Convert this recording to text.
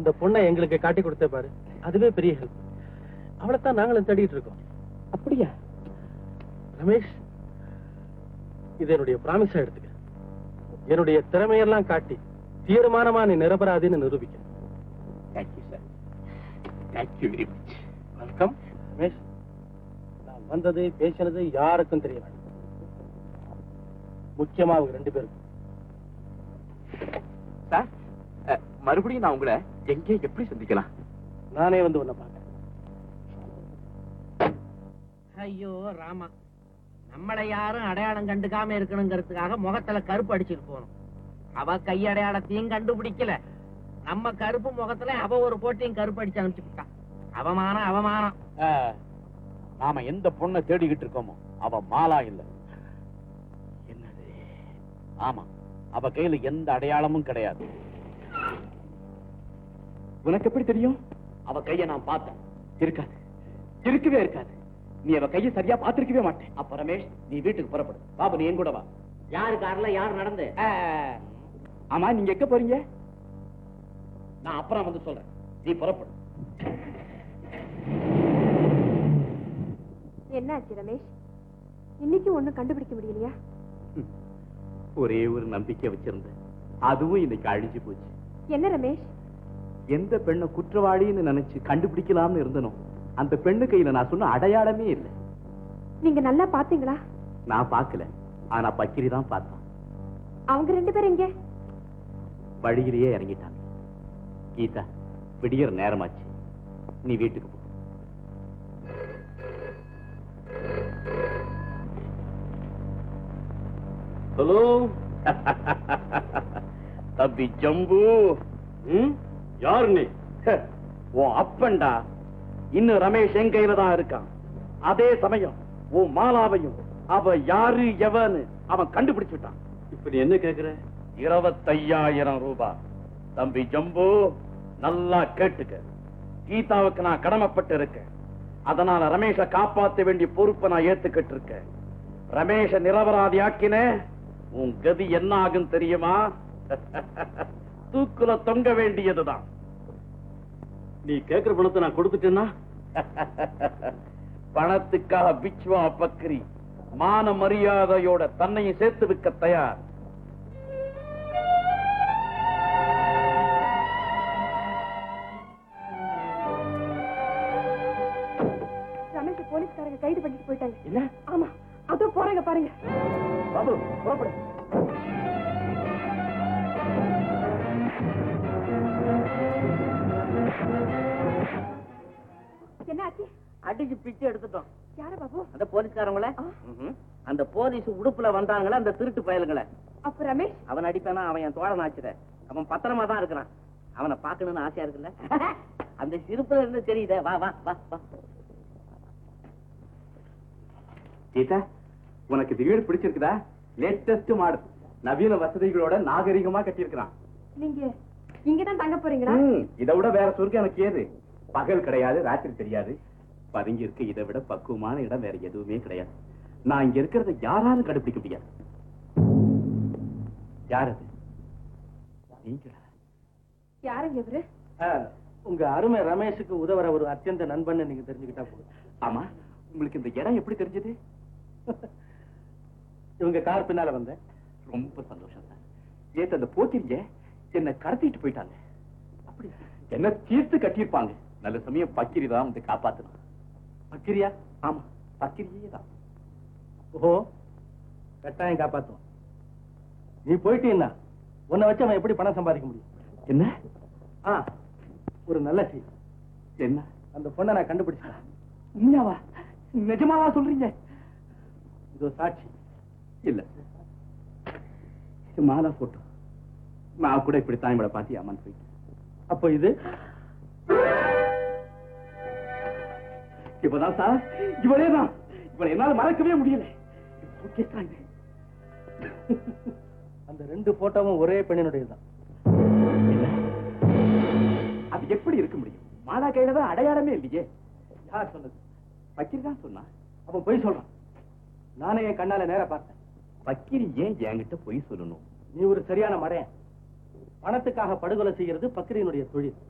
அந்த பொண்ணை எங்களுக்கு காட்டி கொடுத்த பாரு அதுவே பெரிய ஹெல்ப் அவளைத்தான் நாங்களும் தேடிட்டு இருக்கோம் அப்படியா ரமேஷ் இது என்னுடைய ப்ராமிஸா எடுத்துக்க என்னுடைய திறமையெல்லாம் காட்டி தீர்மானமா நீ நிரபராதின்னு நிரூபிக்க thank you sir thank you very much welcome Ramesh நான் வந்தது பேசினது யாருக்கும் தெரிய வேண்டாம் முக்கியமா அவங்க ரெண்டு பேருக்கும் சார் அஹ், மறுபடியும் நான் உங்களை எங்கே எப்படி சந்திக்கலாம் நானே வந்து உன்னை பார்க்கறேன் ஐயோ ராமா நம்மளை யாரும் அடையாளம் கண்டுக்காம இருக்கணுங்கிறதுக்காக முகத்துல கருப்பு அடிச்சிட்டு போகணும் அவ கை அடையாளத்தையும் கண்டுபிடிக்கல நம்ம கருப்பு முகத்துல அவ ஒரு போட்டியும் கருப்பு அடிச்சு அனுப்பிச்சுட்டான் அவமானம் அவமானம் நாம எந்த பொண்ணை தேடிக்கிட்டு இருக்கோமோ அவ மாலா இல்ல என்னது ஆமா அவ கையில எந்த அடையாளமும் கிடையாது உனக்கு எப்படி தெரியும் அவ கைய நான் பார்த்தேன் இருக்காது இருக்கவே இருக்காது நீ அவ கைய சரியா பார்த்திருக்கவே மாட்டேன் அப்ப ரமேஷ் நீ வீட்டுக்கு புறப்படு பாபு நீ என் கூட வா யாரு கார்ல யார் நடந்து ஆ, ஆமா நீங்க எங்க போறீங்க நான் அப்புறம் வந்து சொல்றேன் நீ புறப்படு என்னாச்சு ரமேஷ் இன்னைக்கு ஒண்ணும் கண்டுபிடிக்க முடியலையா ஒரே ஒரு நம்பிக்கை வச்சிருந்தேன் அதுவும் இன்னைக்கு அழிஞ்சு போச்சு என்ன ரமேஷ் எந்த பெண்ணை குற்றவாளின்னு நினைச்சு கண்டுபிடிக்கலாம்னு இருந்தனோ அந்த பெண்ணு கையில நான் சொன்ன அடையாளமே இல்லை நீங்க நல்லா பாத்தீங்களா நான் பார்க்கல ஆனா பக்கிரி தான் பார்த்தான் அவங்க ரெண்டு பேரும் எங்க வழியிலேயே இறங்கிட்டாங்க கீதா விடியற நேரமாச்சு நீ வீட்டுக்கு போ ஹலோ தம்பி ஜம்பு யாரு நீ உன் அப்பன்டா இன்னும் ரமேஷ் என் கையில தான் இருக்கான் அதே சமயம் உன் மாலாவையும் அவ யாரு எவன்னு அவன் கண்டுபிடிச்சுட்டான் இப்ப நீ என்ன கேக்குற இருபத்தையாயிரம் ரூபாய் தம்பி ஜம்பு நல்லா கேட்டுக்க கீதாவுக்கு நான் கடமைப்பட்டு இருக்கேன் அதனால ரமேஷ காப்பாத்த வேண்டிய பொறுப்பை நான் ஏத்துக்கிட்டு இருக்கேன் ரமேஷ நிரபராதி ஆக்கின உன் கதி என்ன ஆகும் தெரியுமா தூக்குல தொங்க வேண்டியதுதான் நீ கேக்குற பணத்தை நான் கொடுத்துட்டேன்னா பணத்துக்காக பிச்சுவா பக்ரி மான மரியாதையோட தன்னையும் சேர்த்து விற்க தயார் ரமேஷ் போலீஸ்காரங்க கைது பண்ணிட்டு போயிட்டாங்க என்ன ஆமா அதோ போறாங்க பாருங்க பாபு புறப்படு என்ன ஆச்சு அடிச்சு பிச்சு எடுத்துட்டோம் யார பாபு அந்த போலீஸ்காரங்கள ஆ, அந்த போலீஸ் உடுப்புல வந்தாங்களே அந்த திருட்டு பயலுங்கள அப்ப ரமேஷ் அவன் அடிப்பானா அவன் என் தோழன் ஆச்சுத அவன் பத்திரமா தான் இருக்கிறான் அவனை பார்க்கணும்னு ஆசையா இருக்குல்ல அந்த சிரிப்புல இருந்து தெரியுதே வா வா வா வா கீதா உனக்கு இந்த வீடு பிடிச்சிருக்குதா லேட்டஸ்ட் மாடல் நவீன வசதிகளோட நாகரிகமா கட்டியிருக்கிறான் நீங்க இங்கதான் தங்க போறீங்களா ம், இதை விட வேற சொர்க்கம் எனக்கு ஏது பகல் கிடையாது ராத்திரி தெரியாது பதுங்கி இருக்க இதை விட பக்குவமான இடம் வேற எதுவுமே கிடையாது நான் இங்க இருக்கிறத யாராலும் கண்டுபிடிக்க முடியாது யார் அது நீங்களா யாருங்க இவரு உங்க அருமை ரமேஷுக்கு உதவுற ஒரு அத்தியந்த நண்பன் நீங்க தெரிஞ்சுக்கிட்டா போதும் ஆமா உங்களுக்கு இந்த இடம் எப்படி தெரிஞ்சது இவங்க கார் பின்னால வந்தேன் ரொம்ப சந்தோஷம் சார் நேத்து அந்த போத்திரிங்க என்ன கடத்திட்டு போயிட்டாங்க அப்படி என்ன தீர்த்து கட்டியிருப்பாங்க நல்ல சமயம் பக்கிரி தான் வந்து காப்பாத்தணும் பக்கிரியா ஆமா பக்கிரியே தான் ஓ கட்டாயம் காப்பாத்துவோம் நீ போயிட்டீன்னா உன்னை வச்சு அவன் எப்படி பணம் சம்பாதிக்க முடியும் என்ன ஆ ஒரு நல்ல செய்தி என்ன அந்த பொண்ணை நான் கண்டுபிடிச்சேன் உண்மையாவா நிஜமாவா சொல்றீங்க இதோ சாட்சி இல்ல இது மாலா போட்டோ நான் கூட இப்படி தான் இவளை பார்த்து அம்மன் போயிட்டேன் அப்போ இது இப்பதான் சார் இவளே தான் இவளை என்னால மறக்கவே முடியல சுட்கேஸ் இது. அந்த ரெண்டு போட்டோவும் ஒரே பெண்ணினுடையதுதான் என்ன? அது எப்படி இருக்க முடியும் மாலா கையில தான் அடையாளமே இல்லையே யார் சொன்னது பக்கீர் தான் சொன்னா அவன் பொய் சொல்றான் நானே என் கண்ணால நேரா பார்த்தேன் பக்கீர் ஏன் என்கிட்ட பொய் சொல்லணும் நீ ஒரு சரியான மடையன் பணத்துக்காக படுகொலை செய்யறது பக்கிரியினுடைய தொழில்